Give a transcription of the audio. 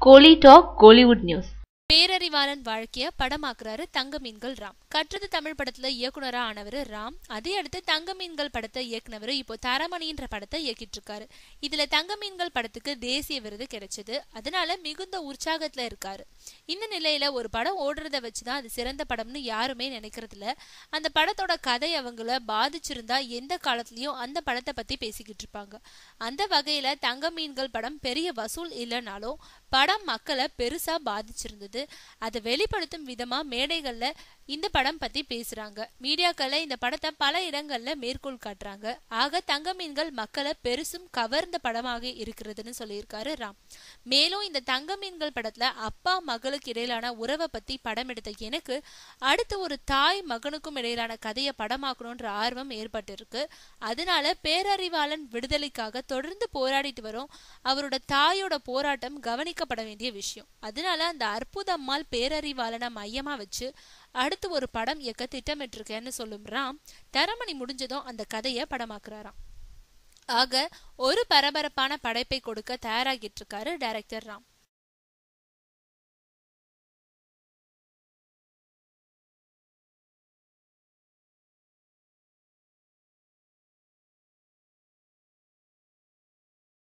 கோலி talk Kollywood news Perarivalan வாழ்க்கைய படமாக்குறாரு தங்க மீன்கள் ராம் கற்றது தமிழ் படத்துல இயக்குனரா ஆனவர் ராம் அதே அடுத்து தங்க மீன்கள் படத்தை இயக்குனவர் இப்போ தரமணின்ற படத்தை இயக்கிட்டு இருக்காரு இதுல தங்க மீன்கள் படத்துக்கு தேசிய விருது கிடைச்சது அதனால மிகுந்த உற்சாகத்துல இருக்காரு இந்த நிலையில ஒரு படம் ஓடுறத வச்சுதான் அது சிறந்த படம்னு யாருமே நினைக்கிறது இல்ல அந்த படத்தோட கதை அவங்கள பாதிச்சிருந்தா எந்த காலத்துலயும் அந்த படத்தை பத்தி பேசிக்கிட்டு இருப்பாங்க அந்த வகையில தங்க மீன்கள் படம் பெரிய வசூல் இல்லைனாலும் படம் மக்களை பெருசா பாதிச்சிருந்தது அதை வெளிப்படுத்தும் விதமா மேடைகள்ல இந்த படம் பத்தி பேசுறாங்க மீடியாக்கள்ல இந்த படத்தை பல இடங்கள்ல மேற்கோள் காட்டுறாங்க ஆக தங்க மீன்கள் மக்களை பெருசும் கவர்ந்த படமாக இருக்கிறதுன்னு சொல்லியிருக்காரு ராம் மேலும் இந்த தங்க மீன்கள் படத்துல அப்பா மகளுக்கு இடையிலான உறவை பத்தி படம் எடுத்த எனக்கு அடுத்து ஒரு தாய் மகனுக்கும் இடையிலான கதையை படமாக்கணும்ன்ற ஆர்வம் ஏற்பட்டிருக்கு அதனால பேரறிவாளன் விடுதலைக்காக தொடர்ந்து போராடிட்டு வரும் அவரோட தாயோட போராட்டம் கவனிக்கப்பட வேண்டிய விஷயம் அதனால அந்த அற்புதம்மாள் பேரறிவாளனை மையமா வச்சு அடுத்து ஒரு படம் இயக்க திட்டமிட்டிருக்கேன்னு சொல்லும் ராம் தரமணி முடிஞ்சதும் அந்த கதையை படமாக்குறாராம் ஆக ஒரு பரபரப்பான படைப்பை கொடுக்க தயாராகிட்டு இருக்காரு டைரக்டர் ராம்